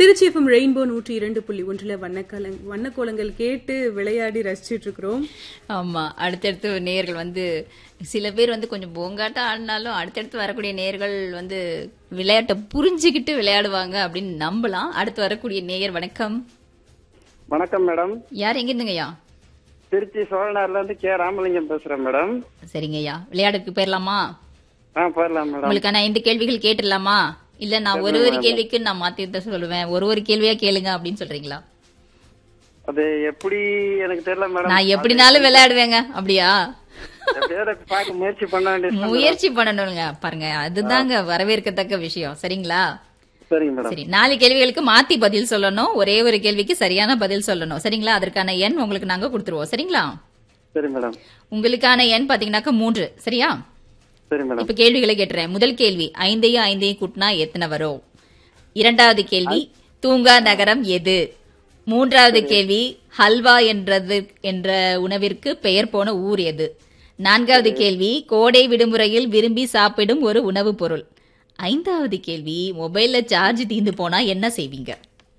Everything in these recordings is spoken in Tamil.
திருச்சி எஃப்எம் ரெயின்போ நூற்றி இரண்டு புள்ளி ஒன்றுல வண்ணக்கலங் வண்ணக்கோலங்கள் கேட்டு விளையாடி ரசிச்சிட்டு இருக்கிறோம் ஆமா அடுத்தடுத்து நேர்கள் வந்து சில பேர் வந்து கொஞ்சம் போங்காட்டம் ஆடினாலும் அடுத்தடுத்து வரக்கூடிய நேர்கள் வந்து விளையாட்டை புரிஞ்சுக்கிட்டு விளையாடுவாங்க அப்படின்னு நம்பலாம் அடுத்து வரக்கூடிய நேயர் வணக்கம் வணக்கம் மேடம் யார் எங்க இருந்துங்கய்யா திருச்சி சோழனார்ல இருந்து கே ராமலிங்கம் பேசுறேன் மேடம் சரிங்கய்யா விளையாட்டுக்கு போயிடலாமா ஆ போயிடலாம் மேடம் உங்களுக்கான ஐந்து கேள்விகள் கேட்டுடலாமா இல்ல நான் ஒரு ஒரு கேள்விக்கு நான் மாத்தி தான் சொல்லுவேன் ஒரு ஒரு கேள்வியா கேளுங்க அப்படின்னு சொல்றீங்களா அது எப்படி எனக்கு தெரியல மேடம் நான் எப்படினாலும் விளையாடுவேங்க அப்படியா எப்படியாவது பார்க்க முயற்சி பண்ண வேண்டியது முயற்சி பண்ணணுங்க பாருங்க அதுதாங்க வரவேற்கத்தக்க விஷயம் சரிங்களா சரிங்க மேடம் சரி நாலு கேள்விகளுக்கு மாத்தி பதில் சொல்லணும் ஒரே ஒரு கேள்விக்கு சரியான பதில் சொல்லணும் சரிங்களா அதற்கான எண் உங்களுக்கு நாங்க கொடுத்துருவோம் சரிங்களா சரி மேடம் உங்களுக்கான எண் பாத்தீங்கன்னாக்கா மூன்று சரியா சரி மேடம் இப்ப கேள்விகளை கேட்டுறேன் முதல் கேள்வி ஐந்தையும் ஐந்தையும் கூட்டினா எத்தனை வரும் இரண்டாவது கேள்வி தூங்கா நகரம் எது மூன்றாவது கேள்வி ஹல்வா என்றது என்ற உணவிற்கு பெயர் போன ஊர் எது நான்காவது கேள்வி கோடை விடுமுறையில் விரும்பி சாப்பிடும் ஒரு உணவுப் பொருள் ஐந்தாவது கேள்வி மொபைல்ல சார்ஜ் தீந்து போனா என்ன செய்வீங்க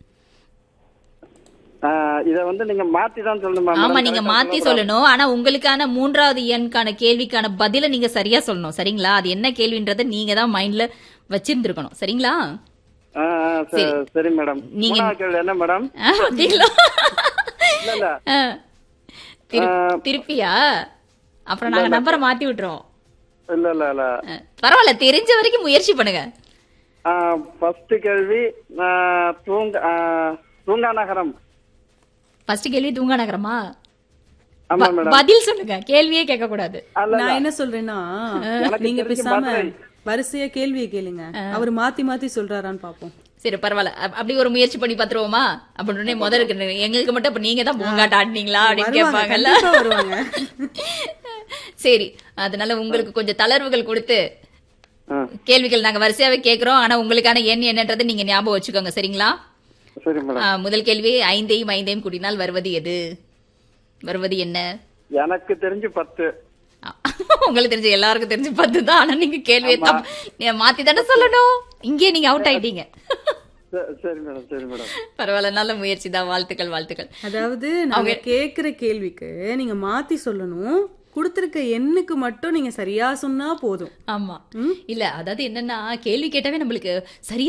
ஆ, இத வந்து நீங்க மாத்தி தான் சொல்லணுமா ஆமா மேடம்? நீங்க correct ஆ மாத்தி சொல்லக்கூடாது. சொல்லணும் ஆனா உங்களுக்கான மூன்றாவது எண்கான கேள்விக்கான பதில நீங்க சரியா சொல்லணும் சரிங்களா அது என்ன கேள்வின்றத நீங்க தான் மைண்ட்ல வச்சிருந்திருக்கணும் சரிங்களா ஆ, ஆ, சரி, சரி மேடம் நீங்க- மூணாவது கேள்வி என்ன மேடம் ஆ, பாத்தீங்களா? இல்ல இல்ல ஆ. திரு- திருப்பியா அப்புறம் நாங்க நம்பரை மாத்தி விட்டுறோம் இல்ல இல்ல இல்ல ஆ, பரவாயில்ல தெரிஞ்ச வரைக்கும் முயற்சி பண்ணுங்க ஃபர்ஸ்ட் கேள்வி ஆ, தூங்க ஆ, தூங்கா நகரம் ஃபர்ஸ்ட் கேள்வி தூங்கா நகரமா ஆமா ப- மேடம் பதில் சொல்லுங்க கேள்வியே கேட்க கூடாது அல்ல நான் என்ன சொல்றேன்னா எனக்கு நீங்க தெரிஞ்ச பேசாம மதுரை. வரிசையா கேள்வியை கேளுங்க அவர் மாத்தி மாத்தி சொல்றாரான்னு பாப்போம் சரி பரவாயில்ல அப்- அப்படி ஒரு முயற்சி பண்ணி பாத்துருவோமா அப்படின்னு முதல்ல இருக்கு எங்களுக்கு மட்டும் அப்ப நீங்க தான் பூங்காட்ட ஆடினீங்களா அப்படின்னு வருவாங்க கேட்பாங்கல்ல கண்டிப்பா வருவாங்க சரி அதனால உங்களுக்கு கொஞ்சம் தளர்வுகள் கொடுத்து ஆ, கேள்விகள் நாங்க வரிசையாவே கேக்குறோம் ஆனா உங்களுக்கான எண் என்னன்றதை நீங்க ஞாபகம் வச்சுக்கோங்க சரிங்களா சரி மேடம் ஆ, முதல் கேள்வி ஐந்தையும் ஐந்தையும் கூட்டினால் வருவது எது வருவது என்ன எனக்கு தெரிஞ்சு பத்து ஆ, உங்களுக்கு தெரிஞ்ச எல்லாருக்கும் தெரிஞ்சு பத்து தான் ஆனா நீங்க கேள்வியை தப்பு நீங்க மாத்தி தானே சொல்லணும் இங்கே நீங்க அவுட் ஆயிட்டீங்க ச- சரி மேடம் சரி மேடம் பரவாயில்ல நல்ல முயற்சி தான் வாழ்த்துக்கள் வாழ்த்துக்கள் அதாவது நாங்க கேக்குற கேள்விக்கு நீங்க மாத்தி சொல்லணும் கொடுத்திருக்க எண்ணுக்கு மட்டும் நீங்க சரியா சொன்னா போதும் ஆமா இல்ல அதாவது என்னன்னா கேள்வி கேட்டாவே நம்மளுக்கு சரியா